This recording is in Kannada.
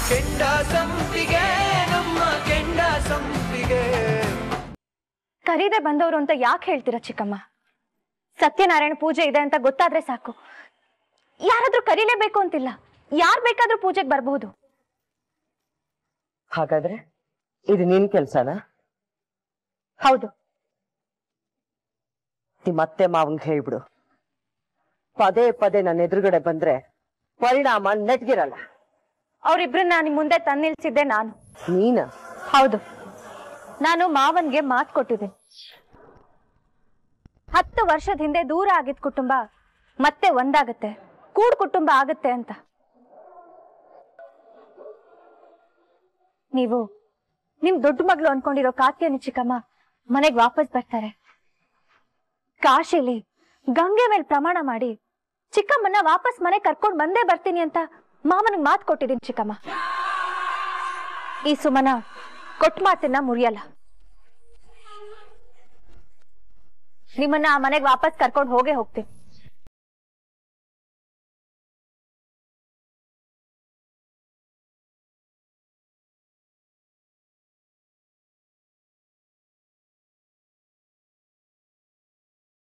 ಕೆಂಡ ಸಂಪಿಗೆ ನಮ್ಮ ಕೆಂಡ ಸಂಪಿಗೆ ಕರೀದೆ ಬಂದವರು ಅಂತ ಯಾಕೆ ಹೇಳ್ತೀರಾ ಚಿಕ್ಕಮ್ಮ ಸತ್ಯನಾರಾಯಣ ಪೂಜೆ ಇದೆ ಅಂತ ಗೊತ್ತಾದ್ರೆ ಸಾಕು ಯಾರಾದ್ರೂ ಕರೀಲೇಬೇಕು ಅಂತಿಲ್ಲ ಯಾರ್ ಬೇಕಾದ್ರೂ ಪೂಜೆಗೆ ಬರಬಹುದು ಹಾಗಾದ್ರೆ ಇದು ನಿನ್ ಕೆಲ್ಸನಾ ಹೌದು ಮತ್ತೆ ಮಾವಂಗ್ ಹೇಳ್ಬಿಡು ಪದೇ ಪದೇ ನನ್ನ ಎದುರುಗಡೆ ಬಂದ್ರೆ ಪರಿಣಾಮ ನೆಟ್ಗಿರಲ್ಲ ಅವ್ರಿಬ್ರನ್ನ ನಿಮ್ ಮುಂದೆ ತಂದಿಲ್ಸಿದ್ದೆ ನಾನು ನೀನ ಹೌದು ನಾನು ಮಾವನ್ಗೆ ಮಾತು ಕೊಟ್ಟಿದ್ದೀನಿ ಹತ್ತು ವರ್ಷದ ಹಿಂದೆ ದೂರ ಆಗಿದ್ ಕುಟುಂಬ ಮತ್ತೆ ಒಂದಾಗತ್ತೆ ಕೂಡ್ ಕುಟುಂಬ ಆಗತ್ತೆ ಅಂತ ನೀವು ನಿಮ್ ದೊಡ್ಡ ಮಗಳು ಅನ್ಕೊಂಡಿರೋ ಕಾತ್ಯಾನಿ ಚಿಕ್ಕಮ್ಮ ಮನೆಗ್ ವಾಪಸ್ ಬರ್ತಾರೆ ಕಾಶಿಲಿ ಗಂಗೆ ಮೇಲೆ ಪ್ರಮಾಣ ಮಾಡಿ ಚಿಕ್ಕಮ್ಮನ್ನ ವಾಪಸ್ ಮನೆ ಕರ್ಕೊಂಡ್ ಬಂದೇ ಬರ್ತೀನಿ ಅಂತ ಮಾಮನಿಗೆ ಮಾತು ಕೊಟ್ಟಿದ್ದೀನಿ ಚಿಕ್ಕಮ್ಮ ಈ ಸುಮನ ಕೊಟ್ಟ ಮಾತನ್ನ ಮುರಿಯಲ್ಲ ನಿಮ್ಮನ್ನ ಆ ಮನೆಗೆ ವಾಪಸ್ ಕರ್ಕೊಂಡು ಹೋಗೇ ಹೋಗ್ತೀನಿ